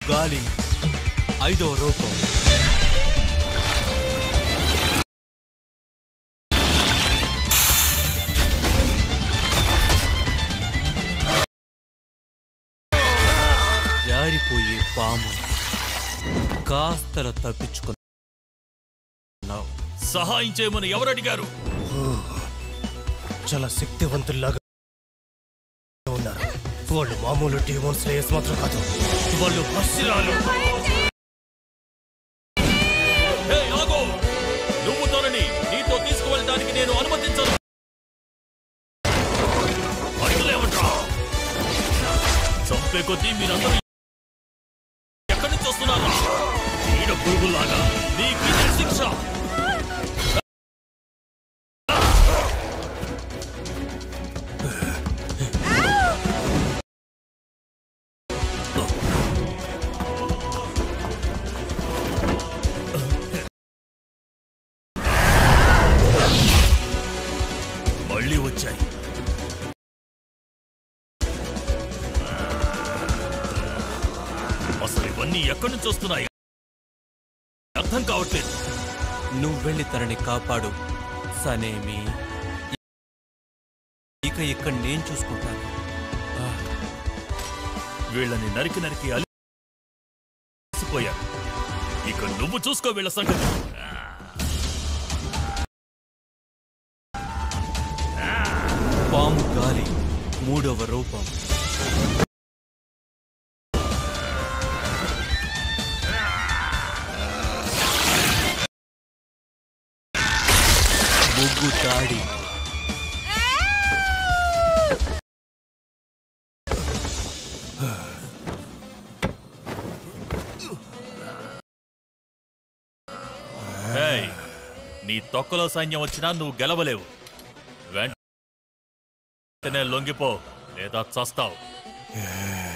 గాలి ఐదవ రూపం జారిపోయే పాము కాస్తల తప్పించుకున్నావు సహాయం చేయమని ఎవరు అడిగారు చాలా శక్తివంతుల్లాగా ఉన్నారు వాళ్ళు మామూలు డీమోన్ స్లేయర్స్ మాత్రం కాదు వాళ్ళు అసిరాలు హే, ఆగు! నువ్వు తనని నీతో తీసుకువెళ్ళడానికి నేను అనుమతించను అడుగులేమంటా చంపే కొద్దీ మీరందరూ ఎక్కడి నుంచి వస్తున్నారా ఈడ పురుగులాగా నీకు ఇదే శిక్ష మళ్ళీ వచ్చాయి అసలు ఇవన్నీ ఎక్కడి నుంచి వస్తున్నాయి అర్థం కావట్లేదు నువ్వు వెళ్ళి తనని కాపాడు సనేమి ఇక ఇక్కడ నేను చూసుకుంటాను వీళ్ళని నరికి నరికి అలిసిపోయారు ఇక నువ్వు చూసుకో వీళ్ళ సంగతి పాము గాలి మూడవ రూపం ముగ్గు తాడి హేయ్, నీ తొక్కలో సైన్యం వచ్చినా నువ్వు గెలవలేవు వెంటనే లొంగిపో లేదా చస్తావు